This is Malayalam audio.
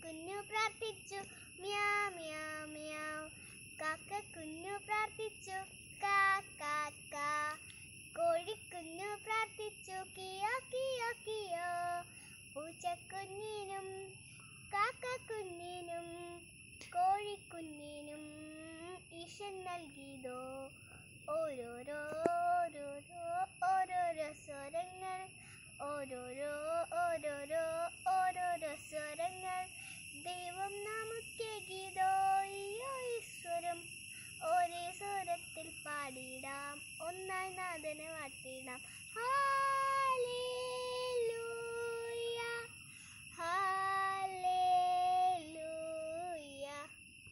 പൂച്ചക്കുഞ്ഞു പ്രാർത്ഥിച്ചു മ്യാ മ്യാ മ്യാവ് കാക്കക്കുഞ്ഞു പ്രാർത്ഥിച്ചു കാ കാ കാ കോഴിക്കുഞ്ഞു പ്രാർത്ഥിച്ചു കിയോ കിയോ കിയോ പൂച്ചക്കുഞ്ഞിനും കാക്കക്കുഞ്ഞിനും കോഴിക്കുഞ്ഞിനും ഈശൻ നൽകിയതോ ഓരോരോ ഓരോരോ